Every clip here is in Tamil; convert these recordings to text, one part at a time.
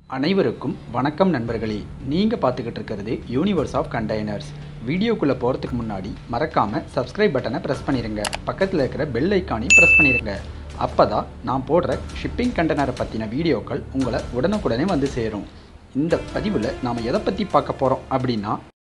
அனைவருக்கும் வணக்கம் நண்பர்களே நீங்கள் பார்த்துக்கிட்டு இருக்கிறது யூனிவர்ஸ் ஆஃப் கண்டெய்னர்ஸ் வீடியோக்குள்ளே போகிறதுக்கு முன்னாடி மறக்காமல் சப்ஸ்கிரைப் பட்டனை ப்ரெஸ் பண்ணிடுங்க பக்கத்தில் இருக்கிற பெல் ஐக்கானையும் ப்ரெஸ் பண்ணிடுங்க அப்போ தான் நான் போடுற ஷிப்பிங் கண்டெய்னரை பற்றின வீடியோக்கள் உங்களை உடனுக்குடனே வந்து சேரும் இந்த பதிவில் நாம் எதை பற்றி பார்க்க போகிறோம் அப்படின்னா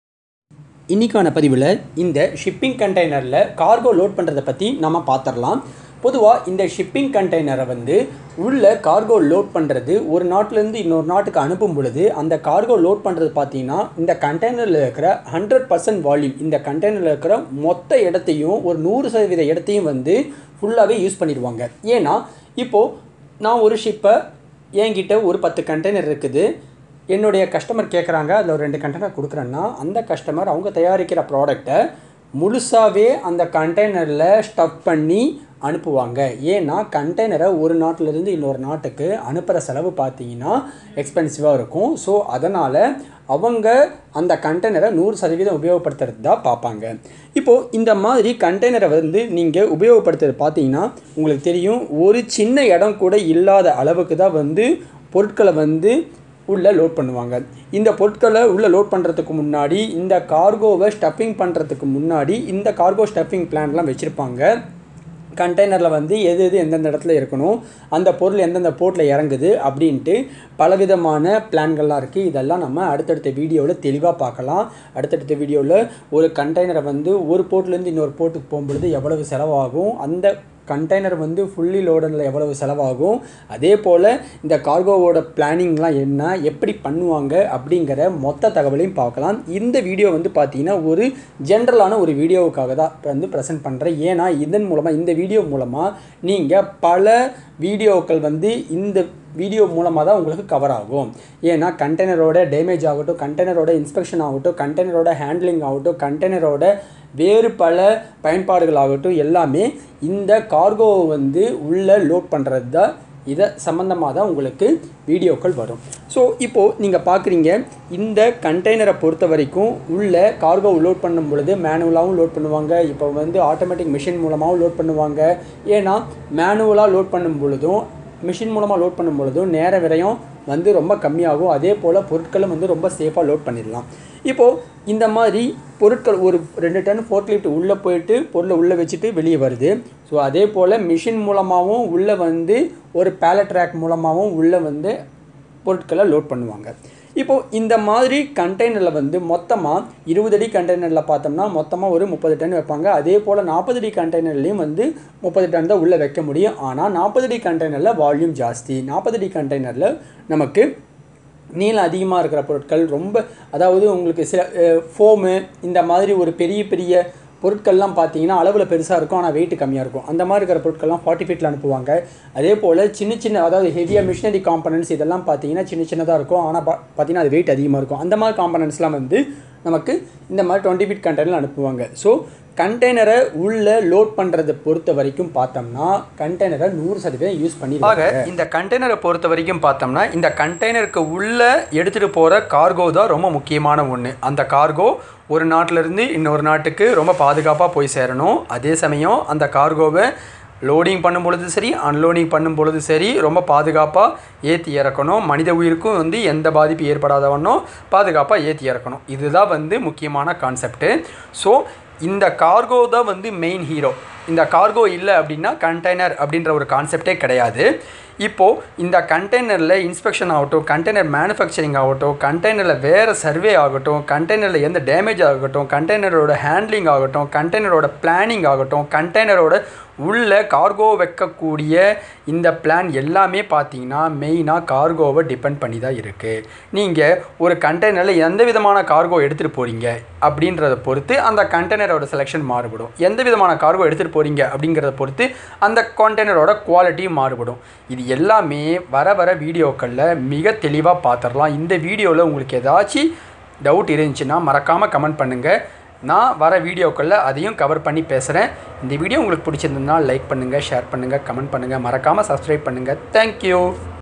இன்றைக்கான பதிவில் இந்த ஷிப்பிங் கண்டெய்னரில் கார்கோ லோட் பண்ணுறதை பற்றி நம்ம பார்த்துடலாம் பொதுவாக இந்த ஷிப்பிங் கண்டெய்னரை வந்து உள்ள கார்கோ லோட் பண்ணுறது ஒரு நாட்டிலேருந்து இன்னொரு நாட்டுக்கு அனுப்பும் பொழுது அந்த கார்கோ லோட் பண்ணுறது பார்த்தீங்கன்னா இந்த கண்டெய்னரில் இருக்கிற ஹண்ட்ரட் பர்சன்ட் வால்யூம் இந்த கண்டெய்னரில் இருக்கிற மொத்த இடத்தையும் ஒரு நூறு சதவீத இடத்தையும் வந்து ஃபுல்லாகவே யூஸ் பண்ணிடுவாங்க ஏன்னா இப்போது நான் ஒரு ஷிப்பை என்கிட்ட ஒரு பத்து கண்டெய்னர் இருக்குது என்னுடைய கஸ்டமர் கேட்குறாங்க அதில் ஒரு ரெண்டு கண்டெய்னர் கொடுக்குறேன்னா அந்த கஸ்டமர் அவங்க தயாரிக்கிற ப்ராடக்டை முழுசாகவே அந்த கண்டெய்னரில் ஸ்டஃப் பண்ணி அனுப்புவாங்க ஏன்னா கண்டெய்னரை ஒரு நாட்டிலேருந்து இன்னொரு நாட்டுக்கு அனுப்புகிற செலவு பார்த்தீங்கன்னா எக்ஸ்பென்சிவாக இருக்கும் ஸோ அதனால் அவங்க அந்த கண்டெய்னரை நூறு சதவீதம் உபயோகப்படுத்துறது தான் பார்ப்பாங்க இப்போது இந்த மாதிரி கண்டெய்னரை வந்து நீங்கள் உபயோகப்படுத்துறது பார்த்தீங்கன்னா உங்களுக்கு தெரியும் ஒரு சின்ன இடம் கூட இல்லாத அளவுக்கு தான் வந்து பொருட்களை வந்து உள்ளே லோட் பண்ணுவாங்க இந்த பொருட்களை உள்ளே லோட் பண்ணுறதுக்கு முன்னாடி இந்த கார்கோவை ஸ்டஃப்பிங் பண்ணுறதுக்கு முன்னாடி இந்த கார்கோ ஸ்டஃப்பிங் பிளான்லாம் வச்சுருப்பாங்க கண்டெய்னரில் வந்து எது எது எந்தெந்த இடத்துல இருக்கணும் அந்த பொருள் எந்தெந்த போர்ட்டில் இறங்குது அப்படின்ட்டு பலவிதமான பிளான்கள்லாம் இருக்குது இதெல்லாம் நம்ம அடுத்தடுத்த வீடியோவில் தெளிவாக பார்க்கலாம் அடுத்தடுத்த வீடியோவில் ஒரு கண்டெய்னரை வந்து ஒரு போர்ட்லேருந்து இன்னொரு போர்ட்டுக்கு போகும்பொழுது எவ்வளவு செலவாகும் அந்த கண்டெய்னர் வந்து ஃபுல்லி லோடனில் எவ்வளவு செலவாகும் அதே போல் இந்த கார்கோவோட பிளானிங்லாம் என்ன எப்படி பண்ணுவாங்க அப்படிங்கிற மொத்த தகவலையும் பார்க்கலாம் இந்த வீடியோ வந்து பார்த்தீங்கன்னா ஒரு ஜென்ரலான ஒரு வீடியோவுக்காக தான் வந்து ப்ரெசென்ட் பண்ணுறேன் ஏன்னா இதன் மூலமாக இந்த வீடியோ மூலமாக நீங்கள் பல வீடியோக்கள் வந்து இந்த வீடியோ மூலமாக தான் உங்களுக்கு கவர் ஆகும் ஏன்னா கண்டெய்னரோட டேமேஜ் ஆகட்டும் கண்டெய்னரோட இன்ஸ்பெக்ஷன் ஆகட்டும் கண்டெய்னரோட ஹேண்ட்லிங் ஆகட்டும் கண்டெய்னரோட வேறு பல பயன்பாடுகள் ஆகட்டும் எல்லாமே இந்த கார்கோவை வந்து உள்ளே லோட் பண்ணுறது தான் இதை சம்மந்தமாக தான் உங்களுக்கு வீடியோக்கள் வரும் ஸோ இப்போது நீங்கள் பார்க்குறீங்க இந்த கண்டெய்னரை பொறுத்த வரைக்கும் உள்ள கார்கோ லோட் பண்ணும் பொழுது மேனுவலாகவும் லோட் பண்ணுவாங்க இப்போ வந்து ஆட்டோமேட்டிக் மிஷின் மூலமாகவும் லோட் பண்ணுவாங்க ஏன்னா மேனுவலாக லோட் பண்ணும் பொழுதும் மிஷின் மூலமாக லோட் பண்ணும் பொழுதும் நேர விரயம் வந்து ரொம்ப கம்மியாகும் அதே போல் பொருட்களும் வந்து ரொம்ப சேஃபாக லோட் பண்ணிடலாம் இப்போது இந்த மாதிரி பொருட்கள் ஒரு ரெண்டு டன் ஃபோர்க்லிஃப்ட் உள்ளே போயிட்டு பொருளை உள்ளே வச்சுட்டு வெளியே வருது ஸோ அதே போல் மிஷின் மூலமாகவும் உள்ளே வந்து ஒரு பேலட் ரேக் மூலமாகவும் உள்ளே வந்து பொருட்களை லோட் பண்ணுவாங்க இப்போது இந்த மாதிரி கண்டெய்னரில் வந்து மொத்தமாக இருபது அடி கண்டெய்னரில் பார்த்தோம்னா மொத்தமாக ஒரு முப்பது டன் வைப்பாங்க அதே போல் நாற்பது அடி கண்டெய்னர்லேயும் வந்து முப்பது டன் தான் உள்ளே வைக்க முடியும் ஆனால் நாற்பது அடி கண்டெய்னரில் வால்யூம் ஜாஸ்தி நாற்பது அடி கண்டெய்னரில் நமக்கு நீளம் அதிகமாக இருக்கிற பொருட்கள் ரொம்ப அதாவது உங்களுக்கு சில ஃபோமு இந்த மாதிரி ஒரு பெரிய பெரிய பொருட்கள்லாம் பார்த்தீங்கன்னா அளவில் பெருசாக இருக்கும் ஆனால் வெயிட் கம்மியாக இருக்கும் அந்த மாதிரி இருக்கிற பொருட்கள்லாம் ஃபார்ட்டி ஃபீட்டில் அனுப்புவாங்க அதே போல் சின்ன சின்ன அதாவது ஹெவியாக மிஷினரி காம்பனன்ட்ஸ் இதெல்லாம் பார்த்தீங்கன்னா சின்ன சின்னதாக இருக்கும் ஆனால் பா பார்த்தீங்கன்னா அது வெயிட் அதிகமாக இருக்கும் அந்த மாதிரி காம்பனன்ட்ஸ்லாம் வந்து நமக்கு இந்த மாதிரி டுவெண்ட்டி ஃபீட் கண்டெய்னர் அனுப்புவாங்க ஸோ கண்டெய்னரை உள்ளே லோட் பண்ணுறதை பொறுத்த வரைக்கும் பார்த்தோம்னா கண்டெய்னரை நூறு சதவீதம் யூஸ் பண்ணி ஆக இந்த கண்டெய்னரை பொறுத்த வரைக்கும் பார்த்தோம்னா இந்த கண்டெய்னருக்கு உள்ளே எடுத்துகிட்டு போகிற கார்கோ தான் ரொம்ப முக்கியமான ஒன்று அந்த கார்கோ ஒரு நாட்டிலேருந்து இன்னொரு நாட்டுக்கு ரொம்ப பாதுகாப்பாக போய் சேரணும் அதே சமயம் அந்த கார்கோவை லோடிங் பண்ணும் பொழுது சரி அன்லோடிங் பண்ணும் பொழுது சரி ரொம்ப பாதுகாப்பாக ஏற்றி இறக்கணும் மனித உயிருக்கும் வந்து எந்த பாதிப்பு ஏற்படாத வண்ணம் பாதுகாப்பாக ஏற்றி இறக்கணும் இதுதான் வந்து முக்கியமான கான்செப்ட்டு ஸோ இந்த கார்கோ தான் வந்து மெயின் ஹீரோ இந்த கார்கோ இல்லை அப்படின்னா கண்டெய்னர் அப்படின்ற ஒரு கான்செப்டே கிடையாது இப்போது இந்த கண்டெய்னரில் இன்ஸ்பெக்ஷன் ஆகட்டும் கண்டெய்னர் மேனுஃபேக்சரிங் ஆகட்டும் கண்டெய்னரில் வேறு சர்வே ஆகட்டும் கண்டெய்னரில் எந்த டேமேஜ் ஆகட்டும் கண்டெய்னரோட ஹேண்ட்லிங் ஆகட்டும் கண்டெய்னரோட பிளானிங் ஆகட்டும் கண்டெய்னரோட உள்ள கார்கோ வைக்கக்கூடிய இந்த பிளான் எல்லாமே பார்த்தீங்கன்னா மெயினாக கார்கோவை டிபெண்ட் பண்ணி தான் இருக்குது நீங்கள் ஒரு கண்டெய்னரில் எந்த விதமான கார்கோ எடுத்துகிட்டு போகிறீங்க அப்படின்றத பொறுத்து அந்த கண்டெய்னரோட செலெக்ஷன் மாறுபடும் எந்த விதமான கார்கோ எடுத்துகிட்டு போகிறீங்க அப்படிங்கிறத பொறுத்து அந்த கண்டெய்னரோட குவாலிட்டியும் மாறுபடும் இது எல்லாமே வர வர வீடியோக்களில் மிக தெளிவாக பார்த்துடலாம் இந்த வீடியோவில் உங்களுக்கு ஏதாச்சும் டவுட் இருந்துச்சுன்னா மறக்காமல் கமெண்ட் பண்ணுங்கள் நான் வர வீடியோக்களில் அதையும் கவர் பண்ணி பேசுகிறேன் இந்த வீடியோ உங்களுக்கு பிடிச்சிருந்ததுன்னா லைக் பண்ணுங்கள் ஷேர் பண்ணுங்கள் கமெண்ட் பண்ணுங்கள் மறக்காமல் சப்ஸ்கிரைப் பண்ணுங்கள் தேங்க்யூ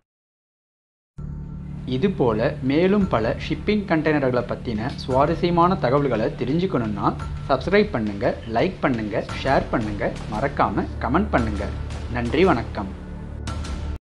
இது போல் மேலும் பல ஷிப்பிங் கண்டெய்னர்களை பற்றின சுவாரஸ்யமான தகவல்களை தெரிஞ்சுக்கணுன்னா சப்ஸ்கிரைப் பண்ணுங்கள் லைக் பண்ணுங்கள் ஷேர் பண்ணுங்கள் மறக்காமல் கமெண்ட் பண்ணுங்கள் நன்றி வணக்கம்